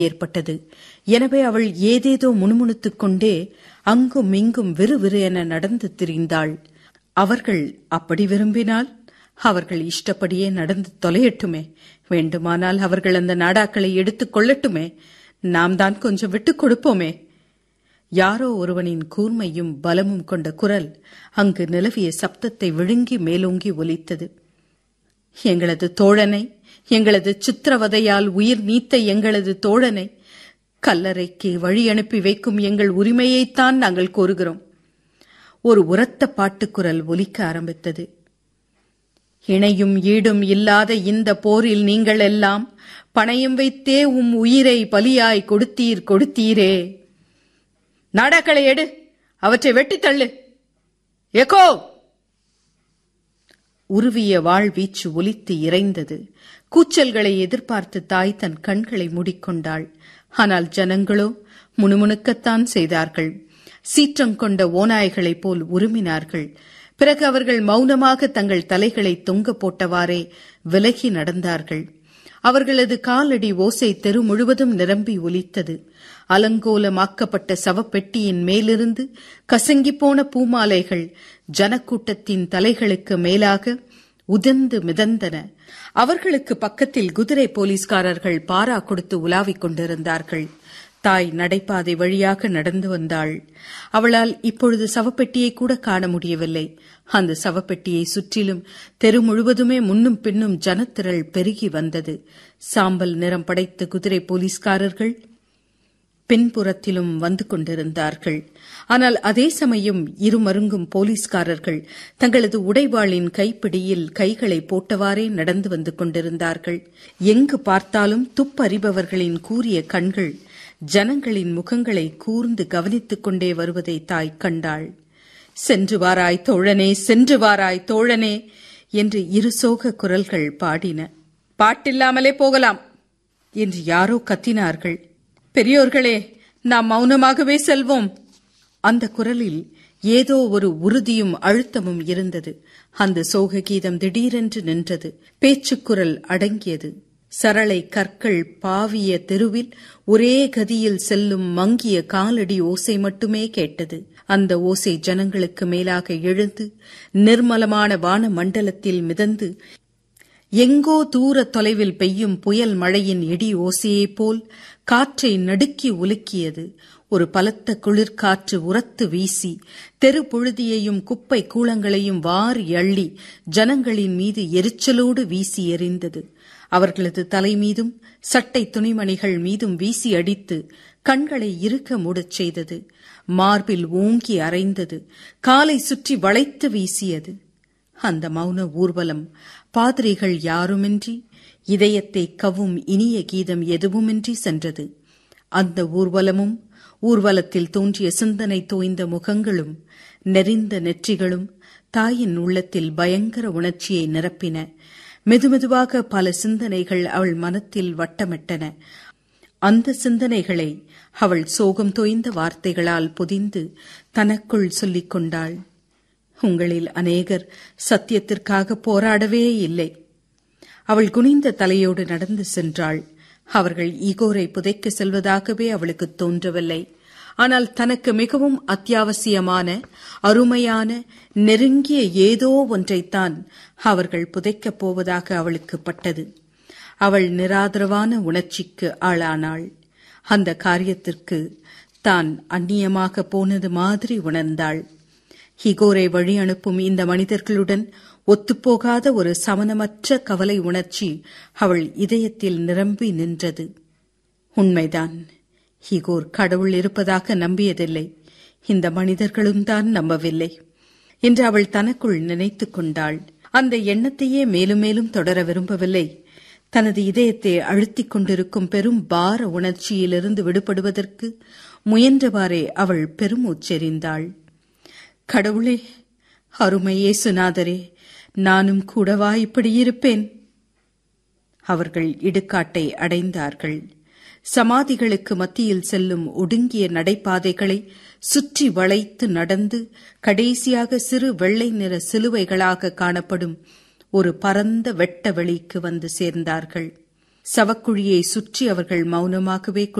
ஏற்பட்டது எனவே அவள் ஏதேதோ முணுமுணுத்துக் கொண்டே அங்கும் இங்கும் விறுவிறு என நடந்து திரிந்தாள் அவர்கள் அப்படி விரும்பினால் அவர்கள் இஷ்டப்படியே நடந்து தொலையட்டுமே வேண்டுமானால் அவர்கள் அந்த நாடாக்களை எடுத்துக் கொள்ளட்டுமே நாம் தான் கொஞ்சம் விட்டுக் கொடுப்போமே யாரோ ஒருவனின் கூர்மையும் பலமும் கொண்ட குரல் அங்கு நிலவிய சப்தத்தை விழுங்கி மேலோங்கி ஒலித்தது எங்களது தோழனை எங்களது சித்திரவதையால் உயிர் நீத்த எங்களது தோழனை கல்லறைக்கு வழி அனுப்பி வைக்கும் எங்கள் உரிமையைத்தான் நாங்கள் கோருகிறோம் ஒரு உரத்த பாட்டுக்குரல் ஒலிக்க ஆரம்பித்தது இணையும் ஈடும் இல்லாத இந்த போரில் நீங்கள் எல்லாம் பணயம் வைத்தே உம் உயிரை பலியாய் கொடுத்தீர் கொடுத்தீரே நாடாக்களை எடு அவற்றை வெட்டித் தள்ளு எக்கோ உருவிய வாழ்வீச்சு ஒலித்து இறைந்தது கூச்சல்களை எதிர்பார்த்து தாய் தன் கண்களை மூடிக்கொண்டாள் ஆனால் ஜனங்களோ முணுமுணுக்கத்தான் செய்தார்கள் சீற்றம் கொண்ட ஓநாய்களைப் போல் உருமினார்கள் பிறகு அவர்கள் மௌனமாக தங்கள் தலைகளை தொங்க போட்டவாறே விலகி நடந்தார்கள் அவர்களது காலடி ஓசை தெரு முழுவதும் நிரம்பி ஒலித்தது அலங்கோலமாக்கப்பட்ட சவப்பெட்டியின் மேலிருந்து கசங்கிப்போன பூமாலைகள் ஜனக்கூட்டத்தின் தலைகளுக்கு மேலாக உதிர்ந்து மிதந்தன அவர்களுக்கு பக்கத்தில் குதிரை போலீஸ்காரர்கள் பாரா கொடுத்து உலாவிக் கொண்டிருந்தார்கள் தாய் நடைபாதை வழியாக நடந்து வந்தாள் அவளால் இப்பொழுது சவப்பெட்டியை கூட காண முடியவில்லை அந்த சவப்பெட்டியை சுற்றிலும் தெரு முழுவதுமே முன்னும் பின்னும் ஜனத்திரள் பெருகி வந்தது சாம்பல் நிறம் படைத்த குதிரை போலீஸ்காரர்கள் பின்புறத்திலும் வந்து கொண்டிருந்தார்கள் ஆனால் அதே சமயம் இருமருங்கும் போலீஸ்காரர்கள் தங்களது உடைவாளின் கைப்பிடியில் கைகளை போட்டவாறே நடந்து வந்து கொண்டிருந்தார்கள் எங்கு பார்த்தாலும் துப்பறிபவர்களின் கூரிய கண்கள் ஜனங்களின் முகங்களை கூர்ந்து கவனித்துக் கொண்டே வருவதை தாய் கண்டாள் சென்று வாராய் தோழனே சென்று வாராய் தோழனே என்று இரு சோக குரல்கள் பாடின பாட்டில்லாமலே போகலாம் என்று யாரோ கத்தினார்கள் பெரியோர்களே நாம் மௌனமாகவே செல்வோம் அந்த குரலில் ஏதோ ஒரு உறுதியும் அழுத்தமும் இருந்தது அந்த சோக கீதம் திடீரென்று நின்றது பேச்சுக்குரல் அடங்கியது சரளை கற்கள் பாவிய தெருவில் ஒரே கதியில் செல்லும் மங்கிய காலடி ஓசை மட்டுமே கேட்டது அந்த ஓசை ஜனங்களுக்கு மேலாக எழுந்து நிர்மலமான வான மண்டலத்தில் மிதந்து எங்கோ தூர தொலைவில் பெய்யும் புயல் மழையின் இடி ஓசையைப் போல் காற்றை நடுக்கி உலுக்கியது ஒரு பலத்த குளிர்காற்று உரத்து வீசி தெரு புழுதியையும் குப்பை கூளங்களையும் வாரி அள்ளி ஜனங்களின் மீது எரிச்சலோடு வீசி எறிந்தது அவர்களது தலை மீதும் சட்டை துணிமணிகள் மீதும் வீசி அடித்து கண்களை இருக்க மூடச் செய்தது மார்பில் ஓங்கி அரைந்தது காலை சுற்றி வளைத்து வீசியது அந்த மௌன ஊர்வலம் பாதிரிகள் யாருமின்றி இதயத்தை கவும் இனிய கீதம் எதுவுமின்றி சென்றது அந்த ஊர்வலமும் ஊர்வலத்தில் தோன்றிய சிந்தனை தோய்ந்த முகங்களும் நெறிந்த நெற்றிகளும் தாயின் உள்ளத்தில் பயங்கர உணர்ச்சியை நிரப்பின மெதுமெதுவாக பல சிந்தனைகள் அவள் மனத்தில் வட்டமிட்டன அந்த சிந்தனைகளை அவள் சோகம் தோய்ந்த வார்த்தைகளால் பொதிந்து தனக்குள் சொல்லிக் கொண்டாள் உங்களில் அநேகர் சத்தியத்திற்காக போராடவே இல்லை அவள் குனிந்த தலையோடு நடந்து சென்றாள் அவர்கள் ஈகோரை புதைக்க செல்வதாகவே அவளுக்கு தோன்றவில்லை ஆனால் தனக்கு மிகவும் அத்தியாவசியமான அருமையான நெருங்கிய ஏதோ ஒன்றைத்தான் அவர்கள் புதைக்கப் போவதாக அவளுக்கு பட்டது அவள் நிராதரவான உணர்ச்சிக்கு ஆளானாள் அந்த காரியத்திற்கு தான் அந்நியமாக போனது மாதிரி உணர்ந்தாள் ஹிகோரை வழி அனுப்பும் இந்த மனிதர்களுடன் ஒத்துப்போகாத ஒரு சமனமற்ற கவலை உணர்ச்சி அவள் இதயத்தில் நிரம்பி நின்றது உண்மைதான் ஹிகோர் கடவுள் இருப்பதாக நம்பியதில்லை இந்த மனிதர்களும் தான் நம்பவில்லை என்று அவள் தனக்குள் நினைத்துக் கொண்டாள் அந்த எண்ணத்தையே மேலும் மேலும் தொடர விரும்பவில்லை தனது இதயத்தை அழுத்திக் கொண்டிருக்கும் பெரும் பார உணர்ச்சியிலிருந்து விடுபடுவதற்கு முயன்றவாறே அவள் பெருமூச்செறிந்தாள் கடவுளே அருமை இயேசுநாதரே நானும் கூடவா இப்படி இருப்பேன் அவர்கள் இடுகாட்டை அடைந்தார்கள் சமாதிகளுக்கு மத்தியில் செல்லும் ஒடுங்கிய நடைபாதைகளை சுற்றி வளைத்து நடந்து கடைசியாக சிறு வெள்ளை நிற சிலுவைகளாக காணப்படும் ஒரு பரந்த வெட்ட வெளிக்கு வந்து சேர்ந்தார்கள் சவக்குழியை சுற்றி அவர்கள் மௌனமாகவே